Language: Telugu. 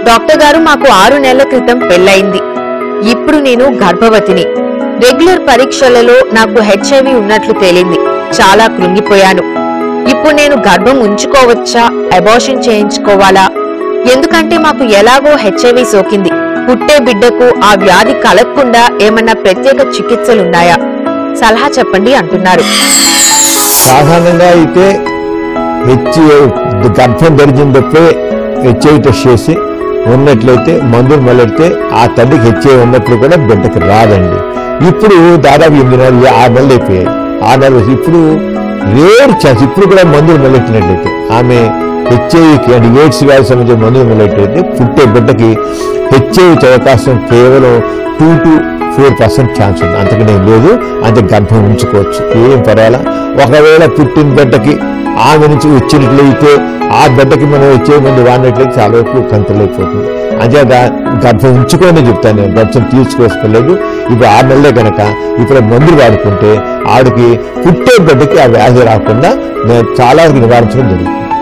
డాక్టర్ గారు మాకు ఆరు నెలల క్రితం పెళ్ళయింది ఇప్పుడు నేను గర్భవతిని రెగ్యులర్ పరీక్షలలో నాకు హెచ్ఐవి ఉన్నట్లు తేలింది చాలా కృంగిపోయాను ఇప్పుడు నేను గర్భం ఉంచుకోవచ్చా అబార్షన్ చేయించుకోవాలా ఎందుకంటే మాకు ఎలాగో హెచ్ఐవి సోకింది పుట్టే బిడ్డకు ఆ వ్యాధి కలగకుండా ఏమన్నా ప్రత్యేక చికిత్సలున్నాయా సలహా చెప్పండి అంటున్నారు సాధారణంగా అయితే హెచ్ గర్భం ధరించినప్పుడే హెచ్ఐవి టెస్ట్ చేసి ఉన్నట్లయితే మందులు మొదలెడితే ఆ తల్లికి హెచ్ఐవి ఉన్నప్పుడు కూడా బిడ్డకి రాదండి ఇప్పుడు దాదాపు ఎనిమిది నెలలు ఆరు నెలలు అయిపోయాయి ఆరు నెలలు ఇప్పుడు రేర్ ఛాన్స్ ఇప్పుడు కూడా మందులు మొదలెట్టినట్లయితే ఆమె హెచ్ఐవికి అంటే ఎయిడ్స్ వ్యాధి సంబంధించిన మందులు మొదలెట్టినట్లయితే పుట్టే బిడ్డకి హెచ్ఐవి వచ్చే అవకాశం కేవలం two to four percent chance ఉంది అంతకంటే ఏం లేదు అంతే గర్భం ఉంచుకోవచ్చు ఏం పర్వాలా ఒకవేళ పుట్టిన బిడ్డకి ఆమె నుంచి వచ్చినట్లయితే ఆ బిడ్డకి మనం వచ్చే ముందు వాడినట్లయితే చాలా వరకు కంట్రోల్ అయిపోతుంది అంతేత గర్భం ఉంచుకోని చెప్తాను నేను గర్భం తీర్చుకోసుకోలేదు ఇప్పుడు ఆరు నెలలే కనుక ఇప్పుడు మందులు వాడుకుంటే ఆవిడకి పుట్టే బిడ్డకి ఆ వ్యాధి రాకుండా నేను చాలా వరకు నివారించడం జరుగుతుంది